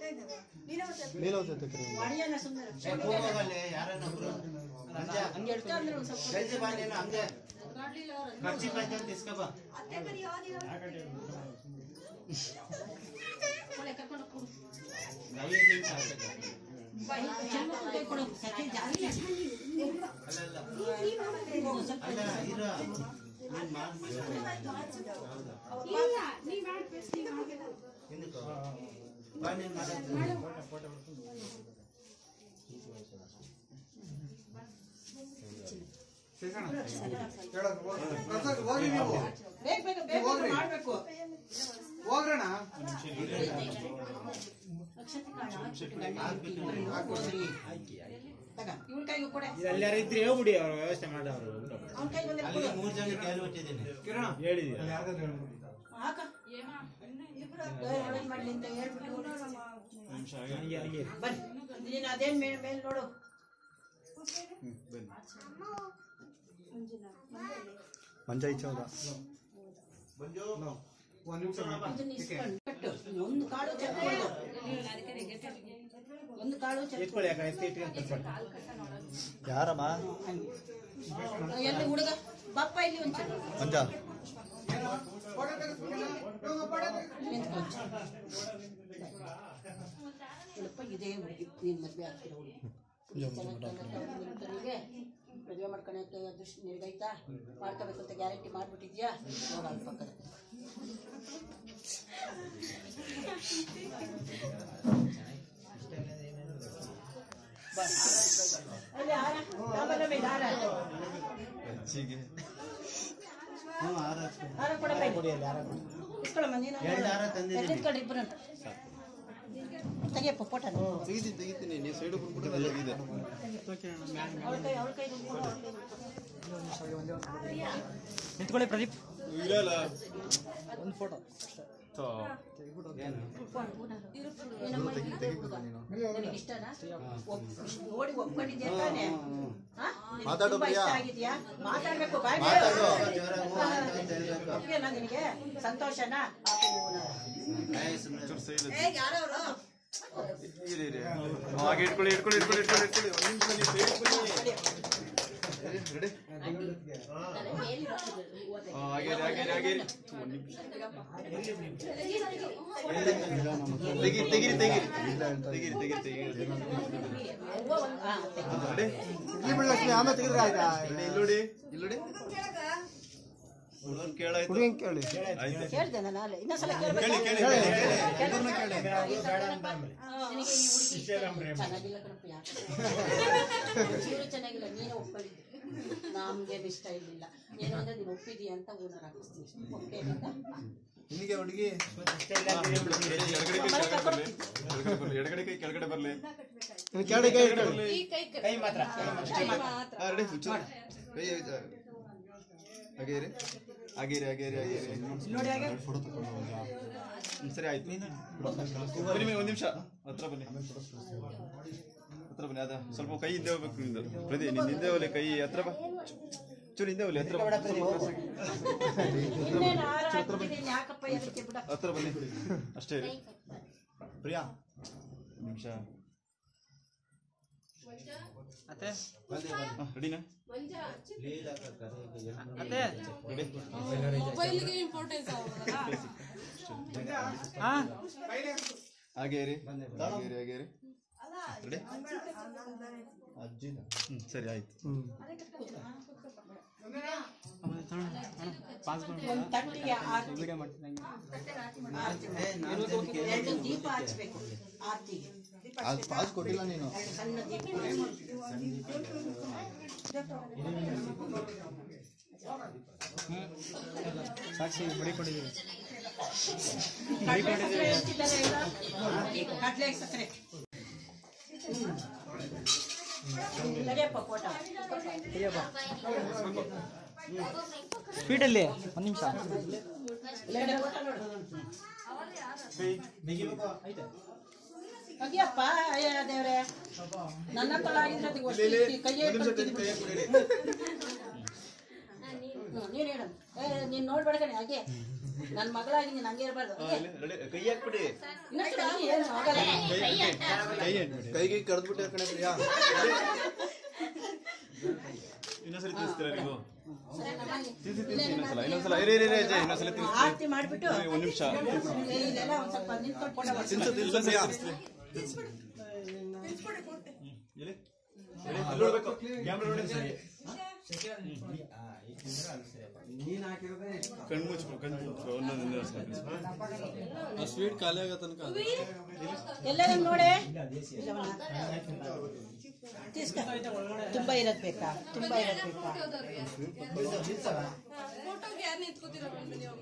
ಲೀಲಾವತಿ ತೆಕ್ರಿ ಒಡೆಯಲ್ಲ ಸುಮ್ಮನೆ ಹೋಗಲ್ಲೇ ಯಾರನ್ನೊಬ್ರು ರಂಜ ಹಂಗೆ ಹೇಳ್ತಾ ಅಂದ್ರೆ ಒಂದು ಸ್ವಲ್ಪ ಜಲ್ದಿ ಬಾ ನೀನು ಹಂಗೆ ಖರ್ಚಿ ಪಂಚಾಯತ್ ತಿಸ್ಕೊ ಬಾ ಕೊಡೆ ಕರ್ಕೊಂಡು ಕೊಡು ಐದು ನಿಮಿಷ ಆಗ್ತದೆ ಚೆಲ್ಮಕ್ಕಳು ಕೈ ಕೊಡು ಸತ್ಯ ಜಾಸ್ತಿ ಅಲ್ಲಲ್ಲ ಹೋಗು, ಸ್ವಲ್ಪ ಅಲ್ಲ ಇರು ನೀನ್ ಮಾಡ್ಬಿಡು. ಹಿಂದಕ್ಕೋ. ಬಾ ನೀನ್ ಮಾಡೋದು. ಹೋಗ್ರಿ ನೀವು ಬೇಗ ಬೇಗ ಬೇಗ ಹೋಗ್ರಿ. ಮಾಡ್ಬೇಕು ಹೋಗ್ರಣ ಅಕ್ಷತೆ ಕಾಳು ಹಾಕ್ಬಿಟ್ಟು ಗಂಡ ಹೆಂಡ್ತಿ ಹೋಗ್ರಿ. ತಗ ಇವಳ ಕೈಗೂ ಕೊಡೆ ಎಲ್ಲಾರು ಇದ್ರೆ ಹೇಳ್ಬಿಡಿ ಅವ್ರ ವ್ಯವಸ್ಥೆ ಮಾಡವ್ರು ಅವನ ಕೈ ಬಂದ್ರೆ ಅಲ್ಲಿ ಕೊಡು ಮೂರ್ ಜನ ಕೇಳಿ ಬಿಟ್ಟಿದ್ದೀನಿ ಕಿರಣ ಹೇಳಿದ್ಯಾ ಹಾಕ ಏ, ಒಳ್ಳೇದ್ ಮಾಡ್ಲಿ ಅಂತ ಹೇಳ್ಬಿಟ್ಟು ಹಂಗೆ ಹಂಗೆ ಬನ್ನಿ ನೀನು ಅದೇನ್ ಮೇಲ್ ಮೇಲ್ ನೋಡು ಮಂಜ ಇಚ್ಚೋದ ಒಂದ್ ನಿಮಿಷ ಅದನ್ನ ಇಸ್ಕೊಂಡು ಕಟ್ಟು ಒಂದು ಕಾಳು ಚೆಕ್ ಕೊಡು ಒಂದು ಕಾಳು ಚೆಕ್ ಎತ್ಕೊಳ್ಳಿ ಯಾಕೆ ಎತ್ತಿ ಇಟ್ಕೊಂಡು ಯಾರಮ್ಮ ಎಲ್ಲಿ ಹುಡುಗ ಬಪ್ಪ ಇಲ್ಲಿ ಒಂಚೂರು ಮಂಜ ನಿಂತ್ಕೊ ಒಂಚೂರು. ಸ್ವಲ್ಪ ಇದೇ ಹುಡುಗಿ ನೀನ್ ಮದ್ವೆ ಆಗ್ತಿರೋ ಹುಡುಗಿ ನಿಮಗೆ ಮದುವೆ ಮಾಡ್ಕೊಳಕ್ಕೆ ಅದೃಷ್ಟ ನಿನಗೈತಾ ಮಾಡ್ಕೋಬೇಕು ಅಂತ ಗ್ಯಾರಂಟಿ ಮಾಡ್ಬಿಟ್ಟಿದ್ಯಾ ಹೋಗ ಅಲ್ಲಿ ಪಕ್ಕದ ಬಾ. ಅಲ್ಲಿ ಹಾರ ಡಬಲ್ ಮೇಲೆ ಹಾರ ಹ್ಞೂ ಆರು ಹಾಕ್ತೀನಿ. ಹಾರ ಕೊಡ ಇಸ್ಕೊಳಮ್ಮ ನೀನು ಎರಡು ಹಾರ ತಂದಿದ್ದೀನಿ. ಎತ್ತಿಟ್ಕೊಂಡು ಇಬ್ರು ತೆಗಿಯಪ್ಪ ಫೋಟೋ ತೆಗಿತೀನಿ ತೆಗಿತೀನಿ ನೀವು ಸೈಡ್ ಬಂದ್ಬಿಟ್ಟು ತೆಗಿದೆ ಅವಳ ಕೈ ಅವಳ ಕೈ ನಿಂತ್ಕೊಳ್ಳಿ ಪ್ರದೀಪ್ ಏನು ನಿನಗೆ ಇಷ್ಟನಾ ಒಪ್- ನೋಡಿ ಒಪ್ಕೊಂಡಿದ್ಯಾ ತಾನೇ ಹಾ? ನಿನಗೆ ಮಾತಾಡು ತುಂಬಾ ಇಷ್ಟ ಪ್ರಿಯಾ. ಆಗಿದ್ಯಾ ಮಾತಾಡ್ಬೇಕು ಬಾಯ್ ಮಾತಾಡು. ಜೋರಾಗಿ ಹ್ಞೂ ಅಂತ ಅಂತ ಹೇಳ್ಬೇಕು. ಒಪ್ಪಿಗೆನಾ ನಿನಗೆ ಸಂತೋಷನಾ ಏ, ಸುಮ್ನೆ. ಹಾಗೆ ಇಟ್ಕೊಳ್ಳಿ ಇಟ್ಕೊಳ್ಳಿ ಇಟ್ಕೊಳ್ಳಿ ಇಟ್ಕೊಳ್ಳಿ ಇಟ್ಕೊಳ್ಳಿ ಒಂದು ನಿಮಿಷ ನೀವು side ಬನ್ನಿ ರೆಡಿ ಹಾಗೆ ಹಾಗೆ ಹಾಗೆ ಒಂದು ನಿಮಿಷ ತೆಗಿರಿ ತೆಗಿರಿ ತೆಗಿರಿ ತೆಗಿರಿ ತೆಗಿರಿ ತೆಗಿರಿ ರೆಡಿ ಲಕ್ಷ್ಮಿ ಆಮೇಲೆ ತೆಗೆದ್ರೆ ಆಯ್ತಾ ಇಲ್ಲಿ ನೋಡಿ ಇಲ್ಲಿ ನೋಡಿ ಹುಡುಗನ್ ಕೇಳಾಯ್ತು ಹುಡುಗನ್ ಕೇಳಿ ಆಯ್ತು ಕೇಳ್ದೆ ನಾನು ಅಲ್ಲೇ ಇನ್ನೊಂದ್ಸಲ ಕೇಳಿ ಕೇಳ್ಬೇಕು ಕೇಳಿ ಕೇಳಿ ಇಬ್ಬರನ್ನ ಕೇಳಿ ನಿನಗೆ ಈ ಹುಡುಗಿ ಚೆನ್ನಾಗಿಲ್ಲ ಕಣಪ್ಪ ಯಾಕೆ ಚೂರು ಚೆನ್ನಾಗಿಲ್ಲ ನೀನೇ ಒಪ್ಕೊಂಡಿದ್ದೆ ನಮ್ಗೆ ಇಷ್ಟ ಇರ್ಲಿಲ್ಲ ಏನು ಅಂದ್ರೆ ನೀನು ಒಪ್ಪಿದೀಯ ಅಂತ ಓನರ್ ಹಾಕಿಸ್ತೀನಿ ಒಪ್ಪಿಗೆ ನಿನಗೆ ಹುಡುಗಿ ಎಡಗಡೆ ಕೈ ಕೆಳಗಡೆ ಬರ್ಲಿ ಕೆಳಗಡೆ ಕೈ ಇಟ್ಕೊಳ್ಳಿ. ಕೈ ಮಾತ್ರ ಹಾ, ರೆಡಿ ಹುಚ್ಚು. ಕೈ ಆಯ್ತಾ? ಹಾಗೆ ಇರಿ ಹಾಗೆ ಇರಿ ಹಾಗೆ ಇರಿ ಹಾಗೆ ಇರಿ ಫೋಟೋ ತಗೊಂಡು ಹೋಗೋದಾ? ಹ್ಮ್, ಸರಿ ಆಯ್ತು ಬನ್ನಿ ಬನ್ನಿ, ಒಂದ್ ನಿಮಿಷ ಹತ್ರ ಬನ್ನಿ ಹತ್ರ ಬನ್ನಿ ಅದ ಸ್ವಲ್ಪ ಕೈ ಹಿಂದೆ ಹೋಗ್ಬೇಕು ನಿಂದು ಪ್ರತಿ ನಿನ್ ಹಿಂದೆ ಹೋಗ್ಲಿ ಕೈ ಹತ್ರ ಬಾ ಚೂರು ಹಿಂದೆ ಹೋಗ್ಲಿ ಹತ್ರ ಬಾ. ಇನ್ನೇನು ಹಾರ ಹಾಕ್ಬಿಟ್ಟಿದ್ದೀನಿ ಯಾಕಪ್ಪ ಇದಕ್ಕೆ ಬಿಡ ಹತ್ರ ಬನ್ನಿ ಅಷ್ಟೇ ಇರಿ ಪ್ರಿಯಾ ಒಂದ್ ನಿಮಿಷ ಅತ್ತೆ ಹಾ, ರೆಡಿನಾ ಲೀಲಾ ಕಕ್ಕರೆ ಎರಡು ಅತ್ತೆ ರೆಡಿ ಮೊಬೈಲ್ಗೆ ಇಂಪಾರ್ಟೆನ್ಸ್ ಆಗೋದಲ್ಲ ಹಾ ಹಾಗೆ ಇರಿ ಹಾಗೆ ಇರಿ ಹಾಗೆ ಇರಿ ರೆಡಿ ಅಜ್ಜಿನ ಹ್ಮ್ ಸರಿ ಆಯ್ತು ಒಂದು ತಟ್ಟಿಗೆ ಆರತಿ ಏ, ನಾಲ್ಕು ಜನಕ್ಕೆ ಎರಡು ದೀಪ ಹಚ್ಬೇಕು ಆರತಿಗೆ ಅದು ಪಾಸ್ ಕೊಟ್ಟಿಲ್ಲ ನೀನು ಸಣ್ಣ ದೀಪ ಸಾಕ್ಷಿ ಮಡಿಕೊಂಡಿದ್ದೀವಿ ಕಡ್ಲೆ ಸಕ್ಕರೆ ಹೇಳ್ತಿದ್ದಾರೆ ಹೇಳು. ಕಡ್ಲೆ ಸಕ್ಕರೆ ತಡಿಯಪ್ಪ ಫೋಟೋ ಸ್ವೀಟಲ್ಲಿ ಒಂದು ನಿಮಿಷ ಫೋಟೋ ನೋಡು ಅಯ್ಯಪ್ಪ ಅಯ್ಯ ದೇವ್ರೆ ನನ್ನ ತಳ ಆಗಿದ್ರೆ ಅದು ಅಷ್ಟು ಕೈಯೇ ಕಟ್ತಿದ್ಬಿಡು. ಹ್ಮ್, ನೀನ್ ಹೇಳು ಏ ನೀನ್ ನೋಡ್ಬೇಡ ಕಣೆ ಹಾಗೆ ನನ್ನ ಮಗಳಾಗಿ ನೀನು ಹಂಗೆ ಇರಬಾರ್ದು ರೆಡಿ ಕೈ ಹಾಕ್ಬಿಡಿ ಇನ್ನೊಂದ್ಸಲ ಏನು ಆಗಲ್ಲ ಕೈ ಅಂಟ್ಬಿಡಿ ಕೈಗೆ ಕರೆದ್ಬಿಟ್ಟೆ ಕಣೆ ಪ್ರಿಯಾ ಇನ್ನೊಂದ್ಸಲ ತಿನ್ನಿಸ್ತೀರಾ ನೀವು ತಿನ್ಸಿ ತಿನ್ಸಿ ಇನ್ನೊಂದ್ಸಲ ಇನ್ನೊಂದ್ಸಲ ಇರಿ ಇರಿ ಇರಿ ಅಜಯ್ ಇನ್ನೊಂದ್ಸಲ ತಿನ್ನಿಸ್ತೀನಿ ಆರತಿ ಮಾಡಿಬಿಟ್ಟು ಒಂದ್ ನಿಮಿಷ ಇಲ್ಲೆಲ್ಲ ಒಂದ್ ಸ್ವಲ್ಪ ನಿಂತ್ಕೊಂಡು ಫೋಟೋ ತಿನ್ಸು ತಿನ್ಸು ಪ್ರಿಯಾ ಎಲ್ಲಿ ಎಲ್ಲಿ? ಅಲ್ಲಿ ನೋಡ್ಬೇಕು ಕ್ಯಾಮ್ರಾ ನೋಡಿ ಸರಿ ನೀನ್ ಹಾಕಿರೋದೇ ಇಷ್ಟ. ಕಣ್ಣು ಮುಚ್ಕೊ ಕಣ್ಣು ಮುಚ್ಕೊ ಒಂದೊಂದು ಇನ್ನೊಂದ್ಸಲ ತಿನ್ನಿಸ್ತೀನಿ. ಸ್ವೀಟ್ ಖಾಲಿ ಆಗೋ ತನಕ ಎಲ್ಲರೂ ನೋಡೆ ತೀಸ್ಕ ತುಂಬಾ ಇರೋದ್ ಬೇಕಾ ತುಂಬಾ ಇರೋದ್ ಬೇಕಾ ಫೋಟೋಗೆ ಯಾರು ನಿಂತ್ಕೋತೀರ ಬನ್ನಿ ನೀವು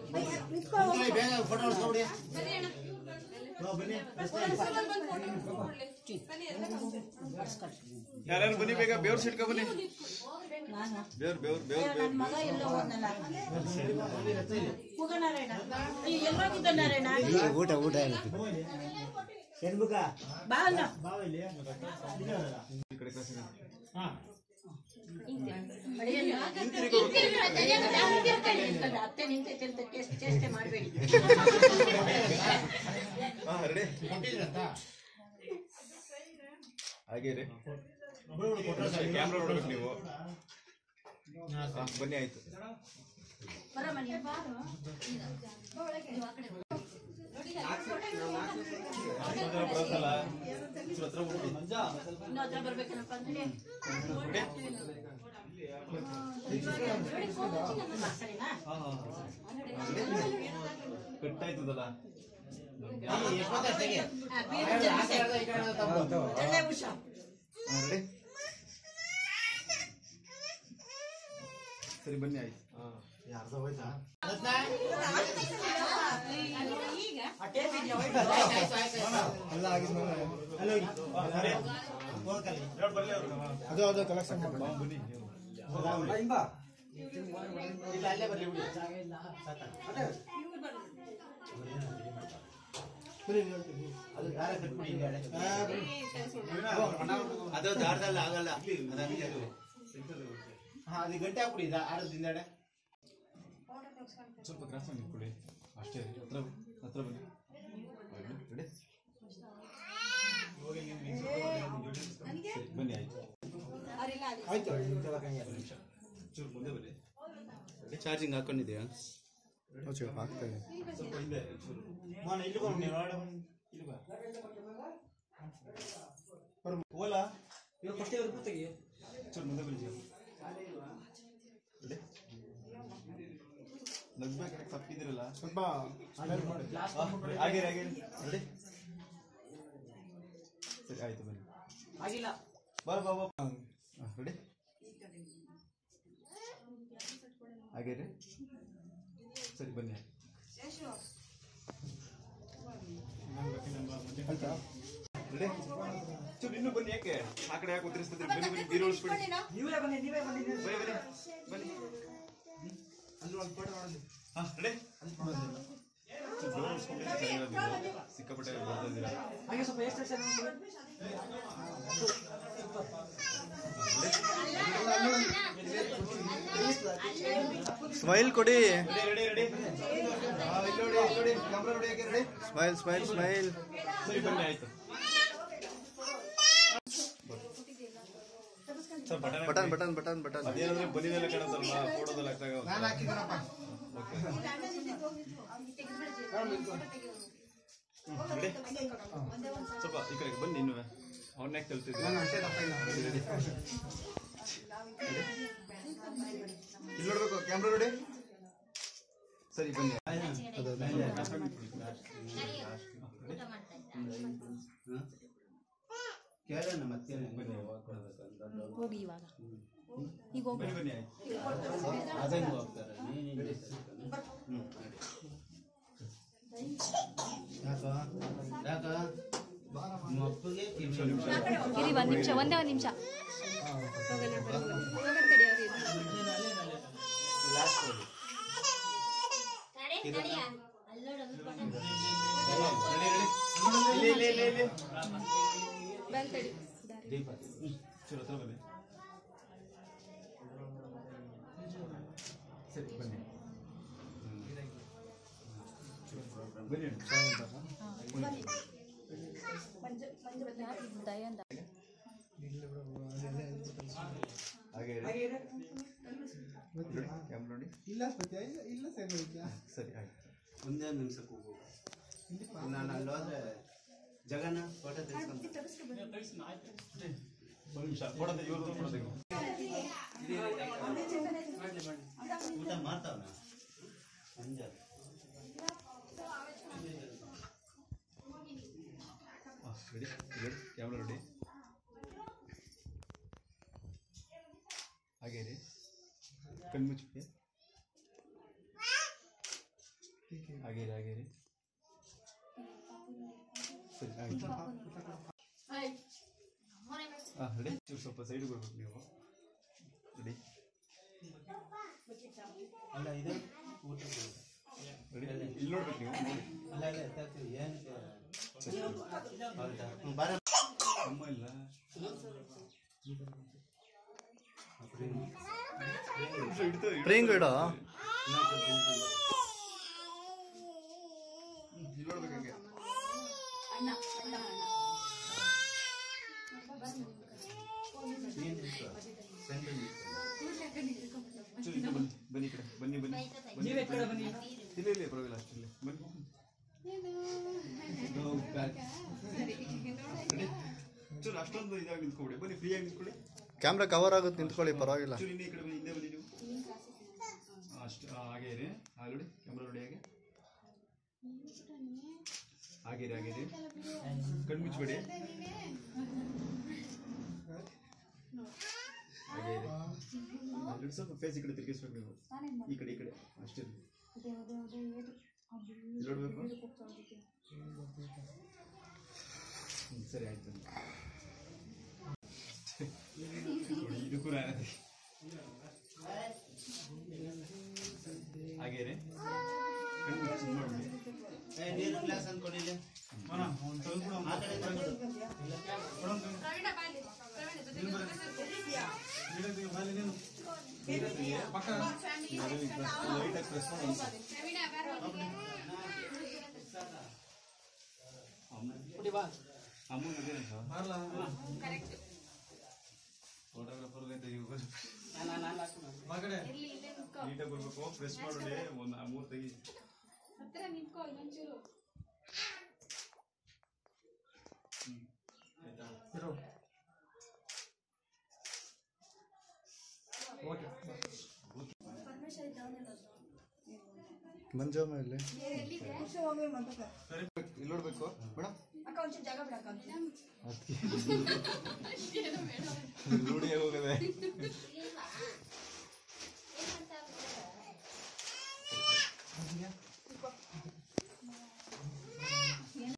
ಪರ್ಸನಲ್ ಬಂದು ಫೋಟೋ ನಿಂತ್ಕೊಳ್ಲಿ ಬನ್ನಿ ಎಲ್ಲ ಯಾರ್ಯಾರು ಬನ್ನಿ ಬೇಗ ಬೇವ್ರ ಸಿಟ್ಕೊ ಬನ್ನಿ ನಾನು ಬೇವ್ರ ಬೇವ್ರ ಬೇವ್ರ ನನ್ನ ಮಗ ಎಲ್ಲೋ ಹೋದ್ನಲ್ಲ ಹೋಗ ನಾರಾಯಣ ನೀ ಎಲ್ಲೋಗಿದ್ದ ನಾರಾಯಣ ಊಟ ಊಟ ಬಾ ಅಣ್ಣ ಈ ಕಡೆ ಕ್ಲಾಸ್ ಅತ್ತೆ ನಿಂತೈತೆ ಅಂತ ಚೇಷ್ಟೆ ಚೇಷ್ಟೆ ಮಾಡಬೇಡಿ ಹಾ ರೆಡಿ ಹಾಗೆ ರೀ ಕ್ಯಾಮ್ರಾ ನೋಡ್ಬೇಕು ನೀವು ಹಾ, ಬನ್ನಿ ಆಯ್ತು ಹತ್ರ ಬರೋದಲ್ಲ? ಚೂರು ಹತ್ರ ಬಿಡಿ. ಇನ್ನು ಹತ್ರ ಬರ್ಬೇಕೇನಪ್ಪ ಅಂದ್ರೆ ಸರಿನಾ ಹಾ, ಹಾ, ಹಾ. ಕಟ್ ಆಯ್ತದಲ್ಲ ಆ, ಬೀರು ಜಲ್ದಿ ಜಲ್ದಿ ಉಷಾ ಹಾ, ರೆಡಿ ಸರಿ ಬನ್ನಿ ಆಯ್ತು ಅದು ಅದು ಕಲೆಕ್ಷನ್ ಬನ್ನಿ ಬಾ, ಹಿಂಗ್ ಬಾ. ಅದು ದಾರದಲ್ಲಿ ಆಗಲ್ಲ ಅದು ಗಂಟೆ ಹಾಕ್ಬಿಡಿ ಆಡೋದ್ರಿಂದ ಸ್ವಲ್ಪ ಕ್ರಾಸ್ ಮಾಡಿ ಕೊಡಿ ಅಷ್ಟೇ ಹತ್ರ ಹತ್ರ ಬನ್ನಿ ರೆಡಿ ಸರಿ, ಬನ್ನಿ ಆಯ್ತು ಆಯ್ತು ಚೂರು ಮುಂದೆ ಬನ್ನಿ ಚಾರ್ಜಿಂಗ್ ಹಾಕೊಂಡಿದ್ಯಾ ಹಾಕ್ತೇನೆ ಸ್ವಲ್ಪ ಹಿಂದೆ ಚೂರು ಇಲ್ಲಿ ಬಾ ನೀನು ಒಳಗಡೆ ಬನ್ನಿ. ಇಲ್ಲಿ ಬಾ ಓಲಾ ಇವಾಗ ಫಸ್ಟ್ ಇವ್ರು ತೆಗಿ ಚೂರು ಮುಂದೆ ಬನ್ನಿ ರೆಡಿ ನಗ್ಬೇಕು ತಪ್ಪಿದಿರಲ್ಲ ಸ್ವಲ್ಪ ಆಮೇಲೆ ಮಾಡಿ ಹಾಗೆ ಹಾಗೆ ರೆಡಿ ಸರಿ ಆಯ್ತು ಬನ್ನಿ ಆಗಿಲ್ಲ ಬಾ ಬಾ ಬಾ ರೆಡಿ ಹಾಗೆ ರೀ ಸರಿ ಬನ್ನಿ ಆಯ್ತಾ ರೆಡಿ ಚೂರು ಇನ್ನೂ ಬನ್ನಿ ಯಾಕೆ ಆ ಕಡೆ ಯಾಕೆ ಉತ್ತರಿಸ್ತಿದ್ರಿ ಬನ್ನಿ ಬನ್ನಿ ಬೀರು ಉಳಿಸ್ಬಿಡಿ ನೀವೇ ಬನ್ನಿ ನೀವೇ ಬನ್ನಿ ನೀವೇ ಬನ್ನಿ ಬನ್ನಿ ಬನ್ನಿ ಅಲ್ಲಿ ಒಂದು ಫೋಟೋ ಮಾಡೋದು ಹಾ ರೆಡಿ ಚೂರು ಬೀರು ಉಳಿಸ್ಕೊಂಡ್ರೆ ಚೆನ್ನಾಗಿರೋದು ನೀವು. ಸಿಕ್ಕಾಪಟ್ಟೆ ಬರ್ತಿದ್ದೀರಾ ಹಾಗೆ ಸ್ವಲ್ಪ ಎಷ್ಟು ವರ್ಷ ಸ್ಮೈಲ್ ಕೊಡಿ ರೆಡಿ ರೆಡಿ ರೆಡಿ ಹಾ ಇಲ್ಲಿ ನೋಡಿ ಇಲ್ಲಿ ನೋಡಿ ಕ್ಯಾಮ್ರಾ ನೋಡಿ ಹೇಗೆ ರೆಡಿ ಸ್ಮೈಲ್ ಸ್ಮೈಲ್ ಸ್ಮೈಲ್ ಸರಿ ಬನ್ನಿ ಆಯ್ತು sir button button button button button ಅದೇನಂದ್ರೆ ಬನ್ನಿದೆಲ್ಲ ಕಾಣುತ್ತಲ್ವಾ ಫೋಟೋದಲ್ಲಿ ಆಗ್ತಾಗ ನಾನು ಹಾಕಿದ್ದೀನಪ್ಪ ಓಕೆ ರೆಡಿ ಸ್ವಲ್ಪ ಈ ಕಡೆಗೆ ಬನ್ನಿ ಇನ್ನೂ ಅವನ್ನ ಯಾಕೆ ಕಲ್ತಿದ್ದೆ ನಾನು ಅಷ್ಟೇ ದಪ್ಪ ಇಲ್ಲ ಇಲ್ಲಿ ನೋಡ್ಬೇಕು ಕ್ಯಾಮ್ರಾ ನೋಡಿ ಸರಿ ಬನ್ನಿ ಕೇಳೋಣ ಮತ್ತೆ ಹೋಗಿ ಇವಾಗ ಈಗ ಹೋಗಿ ಬನ್ನಿ ಬನ್ನಿ ಆಯ್ತು ಅದಂಗೆ ಹೋಗ್ತಾರೆ ಯಾಕ ಯಾಕ ಮಕ್ಕಳಿಗೆ ಕಿವಿ ಇರಿ ಒಂದ್ ನಿಮಿಷ ಒಂದೇ ಒಂದ್ ನಿಮಿಷ ಲಾಸ್ಟ್ ಹೋಗಿ ರೆಡಿ ರೆಡಿ ಇಲ್ಲಿ ಇಲ್ಲಿ ಇಲ್ಲಿ ಇಲ್ಲಿ ದೀಪ ಚೂರು ಹತ್ರ ಬನ್ನಿ ಸರಿ ಬನ್ನಿ ಬನ್ನಿ ದಯಂದ ಹಾಗೆ ಇರಿ. ನೋಡಿ, ಕ್ಯಾಮ್ರಾ ನೋಡಿ ಇಲ್ಲ ಸ್ಪತ್ಯ ಇಲ್ಲ ಇಲ್ಲ ಸೇರ್ಬಿಡ್ತೀಯ ಸರಿ ಆಯ್ತು ಒಂದೇ ಒಂದು ನಿಮಿಷ ಕೂಗು ನಾನು ಅಲ್ಲಿ ಹೋದ್ರೆ ಜಗನ್ನ ಫೋಟೋ ತೆಗೆಸ್ಕೊಂಡು ಒಂದು ನಿಮಿಷ ಕೊಡೋದು ಇವ್ರದ್ದು ಕೊಡೋದು ಊಟ ಮಾಡ್ತಾವನ ಅಂಜಲ್ ರೆಡಿ ರೆಡಿ ಕ್ಯಾಮ್ರಾ ರೆಡಿ ಹಾಗೆ ರೀ ಕಣ್ಮುಚ್ಚಿ ಹಾಗೆ ರೀ ಹಾಗೆ ರೀ ಸರಿ ಆಯ್ತು ಹಾಂ ರೆಡಿ ಚೂರು ಸ್ವಲ್ಪ ಸೈಡ್ ಬರ್ಬೇಕು ನೀವು ರೆಡಿ ಅಲ್ಲ ಇದು ಊಟ ರೆಡಿ ಇಲ್ಲಿ ನೋಡ್ಬೇಕು ನೀವು ನೋಡಿ ಅಲ್ಲ ಇಲ್ಲ ಎತ್ತಾಕ್ತೀವಿ ಏನಕ್ಕೆ ಹೌದಾ ಹ್ಞೂ ಬರ ಅಮ್ಮ ಇಲ್ಲ ಪ್ರೇಂಗ್ ಇಡ ಇಲ್ಲಿ ನೋಡ್ಬೇಕು ಹಂಗೆ ನೀನು ಸೆಂಟ್ರಲ್ ಚೂರು ಈ ಕಡೆ ಬನ್ನಿ ಬನ್ನಿ ಈ ಕಡೆ ಬನ್ನಿ ಬನ್ನಿ ಬನ್ನಿ ನೀವೇ ಕಡೆ ಬನ್ನಿ ಇಲ್ಲ ಇಲ್ಲ ಪರವಾಗಿಲ್ಲ ಅಷ್ಟಿಲ್ಲ ಬನ್ನಿ No, back. Ready? ಚೂರು ಅಷ್ಟೊಂದು ಇದಾಗಿ ನಿಂತ್ಕೊಬಿಡಿ ಬನ್ನಿ ಫ್ರೀಯಾಗಿ ನಿಂತ್ಕೊಳ್ಳಿ ಕ್ಯಾಮ್ರಾ ಕವರ್ ಆಗುತ್ತೆ ನಿಂತ್ಕೊಳ್ಳಿ ಪರವಾಗಿಲ್ಲ ಚೂರು ಇನ್ನೇ ಈ ಕಡೆ ಬನ್ನಿ ಹಿಂದೆ ಬನ್ನಿ ನೀವು ಆ, ಅಷ್ಟು ಆ, ಹಾಗೆ ಇರಿ ಹಾಗೆ ನೋಡಿ ಕ್ಯಾಮ್ರಾ ನೋಡಿ ಹಾಗೆ ಹಾಗೆ ಇರಿ ಹಾಗೆ ಇರಿ ಕಣ್ಣು ಮುಚ್ಚಬೇಡಿ ಹಾಗೆ ಇರಿ ಅಲ್ಲಿ ಸ್ವಲ್ಪ ಫೇಸ್ ಈ ಕಡೆ ತಿರುಗಿಸ್ಬೇಕು ನೀವು ಈ ಕಡೆ ಈ ಕಡೆ ಅಷ್ಟೇ ಇಲ್ಲಿ ನೋಡ್ಬೇಕು ಹ್ಮ್, ಸರಿ ಆಯ್ತು ನೋಡಿ, ಇದು ಕೂಡ ಆಗಿದೆ. ಹಾಗೆ ರೀ ಕಣ್ಣು ಮುಚ್ಚಿ ಇದ್ ಮಾಡ್ಬಿಡಿ. ಏ ನೀರು ಗ್ಲಾಸ್ ಅನ್ಕೊಂಡಿಲ್ಲ ಆ ಕಡೆ ತಗೊಂಡು. ಪ್ರವೀಣ ಬಾಲಿ ಪ್ರವೀಣ ಜೊತೆಗೆ ಲೈಟಾಗಿ ಪ್ರೆಸ್ ಮಾಡಿ ಒಂದು ಸ್ವಲ್ಪ. ಪ್ರವೀಣ ಬಾರ ಅಮ್ಮನ ಅದೇನೆ ಸರ್ ಕರೆಕ್ಟ್ ಫೋಟೋಗ್ರಾಫರ್ ಅಂತ ಇವಾಗ ಮಗಡೆ ಇಲ್ಲಿ ಇಲ್ಲೇ ನಿಂತ್ಕೋ ನೀಟಾಗಿ ಬರ್ಬೇಕು ಪ್ರೆಸ್ ಮಾಡಿ ಒಂದು ಮೂರು ತೆಗಿ ಹತ್ತಿರ ನಿಂತ್ಕೋ ಇನ್ನೊಂಚೂರು ಇರು ಓಕೆ ಮಂಜಮ್ಮ ಇಲ್ಲಿ ಇಲ್ಲಿ ನೋಡ್ಬೇಕು ಮೇಡಮ್ ರೂಢಿ ಹೋಗದೆ